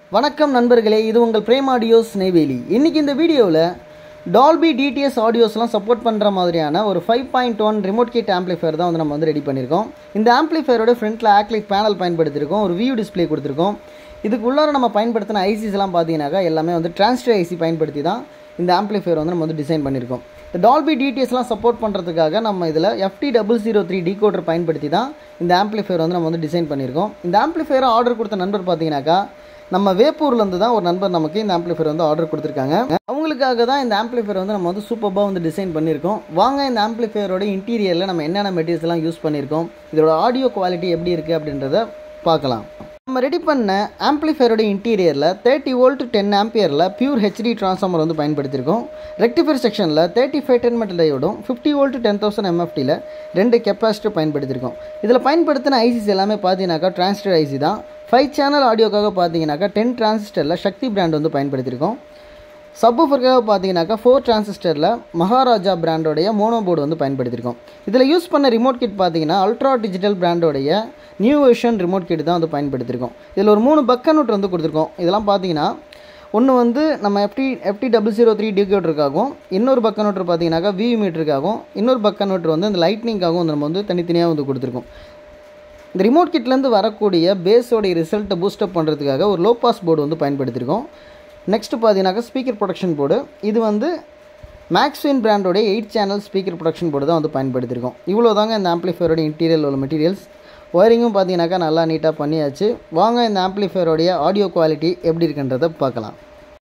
வணக்கம் நண்பர்களே இது உங்கள் பிரேம் ஆடியோஸ் நெய்வேலி இன்றைக்கி இந்த வீடியோவில் டால்பி டிடிஎஸ் ஆடியோஸ்லாம் சப்போர்ட் பண்ணுற மாதிரியான ஒரு five point one remote kit amplifier தான் வந்து நம்ம வந்து ரெடி பண்ணியிருக்கோம் இந்த ஆம்ப்ளிஃபையரோட ஃப்ரண்ட்டில் ஆக்லிக் பேனல் பயன்படுத்தியிருக்கோம் ஒரு வியூ டிஸ்ப்ளே கொடுத்துருக்கோம் இதுக்கு உள்ளார நம்ம பயன்படுத்தின ஐசிஸ்லாம் பார்த்தீங்கன்னாக்கா எல்லாமே வந்து டிரான்ஸ்டர் ஐசி பயன்படுத்தி தான் இந்த ஆம்ப்ளிஃபையர் வந்து நம்ம வந்து டிசைன் பண்ணியிருக்கோம் இந்த டால்பி டிடிஎஸ்லாம் சப்போர்ட் பண்ணுறதுக்காக நம்ம இதில் FT double zero three decoder பயன்படுத்தி தான் இந்த ஆம்ப்ளிஃபையர் வந்து நம்ம வந்து டிசைன் பண்ணியிருக்கோம் இந்த ஆம்ப்ளிஃபையரை ஆர்டர் கொடுத்த நண்பர் பார்த்தீங்கன்னாக்கா நம்ம வேப்பூர்லேருந்து தான் ஒரு நண்பர் நமக்கு இந்த ஆம்ப்ளிஃபையர் வந்து ஆர்டர் கொடுத்துருக்காங்க அவங்களுக்காக தான் இந்த ஆம்ப்ளிஃபையர் வந்து நம்ம வந்து சூப்பராக வந்து டிசைன் பண்ணியிருக்கோம் வாங்க இந்த ஆம்ப்ளிஃபையரோட இன்டீரியரில் நம்ம என்னென்ன மெட்டீரியல்ஸ்லாம் யூஸ் பண்ணியிருக்கோம் இதோட ஆடியோ குவாலிட்டி எப்படி இருக்குது அப்படின்றத பார்க்கலாம் நம்ம ரெடி பண்ண ஆம்ப்ளிஃபையரோட இன்டீரியரில் தேர்ட்டி வோல்ட் டென் ஆம்பியரில் பியூர் ஹெச்டி ட்ரான்ஸ்ஃபார்மர் வந்து பயன்படுத்தியிருக்கோம் ரெக்டிஃபையர் செக்ஷனில் தேர்ட்டி ஃபைவ் டென் மெட்டல் டையோடும் ஃபிஃப்டி வோல்ட் டென் தௌசண்ட் எம்எஃப்டியில் ரெண்டு கெப்பாசிட்டர் பயன்படுத்தியிருக்கோம் இதில் பயன்படுத்தின ஐசிஸ் எல்லாமே பார்த்தீங்கன்னாக்கா டிரான்ஸ்டர் ஐசி தான் ஃபைவ் சேனல் ஆடியோக்காக பார்த்தீங்கன்னாக்கா டென் டிரான்சிஸ்டரில் சக்தி பிராண்ட் வந்து பயன்படுத்தியிருக்கோம் சப்வூஃபருக்காக பார்த்தீங்கன்னாக்கா ஃபோர் டிரான்சிஸ்டரில் மகாராஜா பிராண்டோடைய மோனோ போர்டு வந்து பயன்படுத்தியிருக்கோம் இதில் யூஸ் பண்ண ரிமோட் கிட் பார்த்தீங்கன்னா அல்ட்ரா டிஜிட்டல் பிராண்டோடைய நியூ வெர்ஷன் ரிமோட் கிட் தான் வந்து பயன்படுத்தியிருக்கோம் இதில் ஒரு மூணு பக்க நோட் வந்து கொடுத்துருக்கோம் இதெல்லாம் பார்த்தீங்கன்னா ஒன்று வந்து நம்ம FT FT double zero three டிகோட்டருக்காகவும் இன்னொரு பக்க நோட்ரு பார்த்தீங்கன்னாக்கா விவி மீட்டருக்காகவும் இன்னொரு பக்க நோட்ரு வந்து இந்த லைட்னிங்காகவும் வந்து நம்ம வந்து தனித்தனியாக வந்து கொடுத்துருக்கோம் இந்த ரிமோட் கிட்லேருந்து வரக்கூடிய பேஸோடைய ரிசல்ட்டை பூஸ்டப் பண்ணுறதுக்காக ஒரு லோ பாஸ் போர்டு வந்து பயன்படுத்தியிருக்கோம் நெக்ஸ்ட்டு பார்த்தீங்கன்னாக்கா ஸ்பீக்கர் ப்ரொடக்ஷன் போர்டு இது வந்து மேக்ஸ்வின் பிராண்டோடைய eight channel speaker protection board தான் வந்து பயன்படுத்தியிருக்கோம் இவ்வளோ தாங்க இந்த ஆம்ப்ளிஃபையரோட இன்டீரியல் உள்ள மெட்டீரியல்ஸ் ஒயரிங்கும் பார்த்தீங்கன்னாக்கா நல்லா நீட்டாக பண்ணியாச்சு வாங்க இந்த ஆம்ப்ளிஃபையரோடைய ஆடியோ குவாலிட்டி எப்படி இருக்குன்றதை பார்க்கலாம்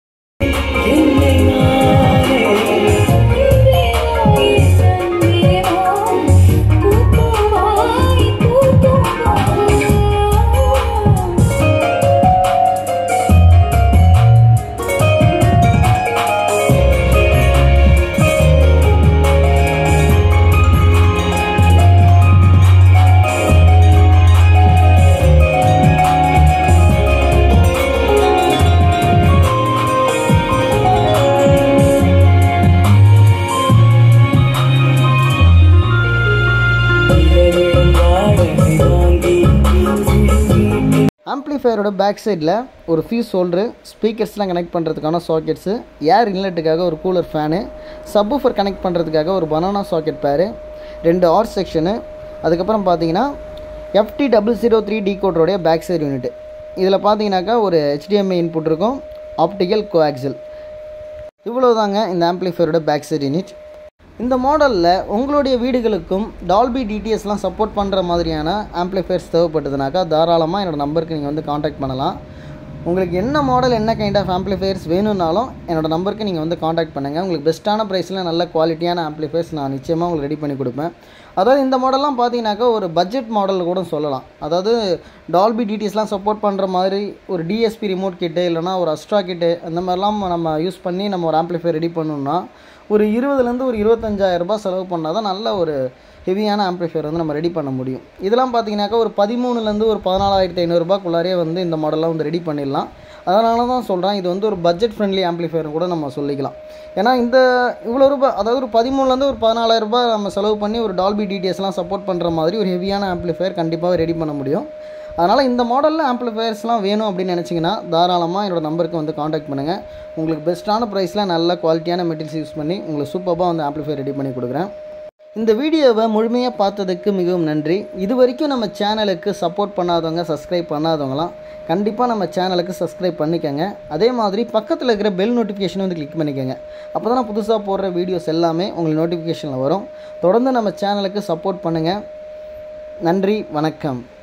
ஆம்ப்ளிஃபையரோட பேக் சைடில் ஒரு ஃபீஸ் ஹோல்டரு ஸ்பீக்கர்ஸ்லாம் கனெக்ட் பண்ணுறதுக்கான சாக்கெட்ஸு ஏர் இன்லெட்டுக்காக ஒரு கூலர் ஃபேனு சப்வூஃபர் கனெக்ட் பண்ணுறதுக்காக ஒரு பனானா சாக்கெட் பேரு ரெண்டு ஆர் செக்ஷனு அதுக்கப்புறம் பார்த்தீங்கன்னா எஃப்டி டபுள் ஜீரோ த்ரீ டிகோடருடைய பேக் சைடு யூனிட் இதில் பார்த்தீங்கன்னாக்கா ஒரு ஹெச்டிஎம்ஐ இன்புட் இருக்கும் ஆப்டிக்கல் கோஆக்சல் இவ்வளோ தாங்க இந்த ஆம்ப்ளிஃபையரோட பேக் சைடு யூனிட் இந்த மாடலில் உங்களுடைய வீடுகளுக்கும் டால்பி டிடிஎஸ்லாம் சப்போர்ட் பண்ணுற மாதிரியான ஆம்ப்ளிஃபையர்ஸ் தேவைப்பட்டதுனாக்கா தாராளமாக என்னோடய நம்பருக்கு நீங்கள் வந்து காண்டாக்ட் பண்ணலாம் உங்களுக்கு என்ன மாடல் என்ன கைண்ட் ஆஃப் ஆம்ப்ளிஃபையர்ஸ் வேணும்னாலும் என்னோடய நம்பருக்கு நீங்கள் வந்து காண்டாக்ட் பண்ணுங்கள் உங்களுக்கு பெஸ்ட்டான ப்ரைஸில் நல்ல குவாலிட்டியான ஆம்ப்ளிஃபையர்ஸ் நான் நிச்சயமாக உங்களுக்கு ரெடி பண்ணி கொடுப்பேன் அதாவது இந்த மாடல்லாம் பார்த்தீங்கன்னாக்கா ஒரு பட்ஜெட் மாடல் கூட சொல்லலாம் அதாவது டால்பி டிடிஎஸ்லாம் சப்போர்ட் பண்ணுற மாதிரி ஒரு டிஎஸ்பி ரிமோட் கிட்டு இல்லைனா ஒரு அஸ்ட்ரா கிட்டு அந்த மாதிரிலாம் நம்ம யூஸ் பண்ணி நம்ம ஒரு ஆம்ப்ளிஃபையர் ரெடி பண்ணணும்னா ஒரு இருபதுலேருந்து ஒரு இருபத்தஞ்சாயிரம் ரூபாய் செலவு பண்ணால் தான் நல்ல ஒரு ஹெவியான ஆம்ப்ளிஃபையர் வந்து நம்ம ரெடி பண்ண முடியும் இதெல்லாம் பார்த்தீங்கன்னாக்கா ஒரு பதிமூணுலேருந்து ஒரு பதினாலாயிரத்தி ஐநூறுரூபாக்குள்ளாரே வந்து இந்த மாடலாம் வந்து ரெடி பண்ணிடலாம் அதனால தான் சொல்கிறேன் இது வந்து ஒரு பட்ஜெட் ஃப்ரெண்ட்லி ஆம்ப்ளிஃபையர் கூட நம்ம சொல்லிக்கலாம் ஏன்னா இந்த இவ்வளோ ரூபாய் அதாவது ஒரு பதிமூணுலேருந்து ஒரு பதினாலாயிரம் ரூபாய் நம்ம செலவு பண்ணி ஒரு டால்பி டிடிஎஸ்லாம் சப்போர்ட் பண்ணுற மாதிரி ஒரு ஹெவியான ஆம்ப்ளிஃபையர் கண்டிப்பாக ரெடி பண்ண முடியும் அதனால் இந்த மாடலில் ஆம்ப்ளிஃபையர்ஸ்லாம் வேணும் அப்படின்னு நினச்சிங்கன்னா தாராளமாக என்னோடய நம்பருக்கு வந்து காண்டாக்ட் பண்ணுங்கள் உங்களுக்கு பெஸ்ட்டான ப்ரைஸில் நல்ல குவாலிட்டியான மெட்டீரியல்ஸ் யூஸ் பண்ணி உங்களுக்கு சூப்பராக வந்து ஆம்ப்ளிஃபையர் ரெடி பண்ணி கொடுக்குறேன் இந்த வீடியோவை முழுமையாக பார்த்ததுக்கு மிகவும் நன்றி இது வரைக்கும் நம்ம சேனலுக்கு சப்போர்ட் பண்ணாதவங்க சப்ஸ்கிரைப் பண்ணாதவங்களாம் கண்டிப்பாக நம்ம சேனலுக்கு சப்ஸ்கிரைப் பண்ணிக்கோங்க அதே மாதிரி பக்கத்தில் இருக்கிற பெல் நோட்டிஃபிகேஷன் வந்து கிளிக் பண்ணிக்கோங்க அப்போ தான் நான் புதுசாக போடுற வீடியோஸ் எல்லாமே உங்களுக்கு நோட்டிஃபிகேஷனில் வரும் தொடர்ந்து நம்ம சேனலுக்கு சப்போர்ட் பண்ணுங்கள் நன்றி வணக்கம்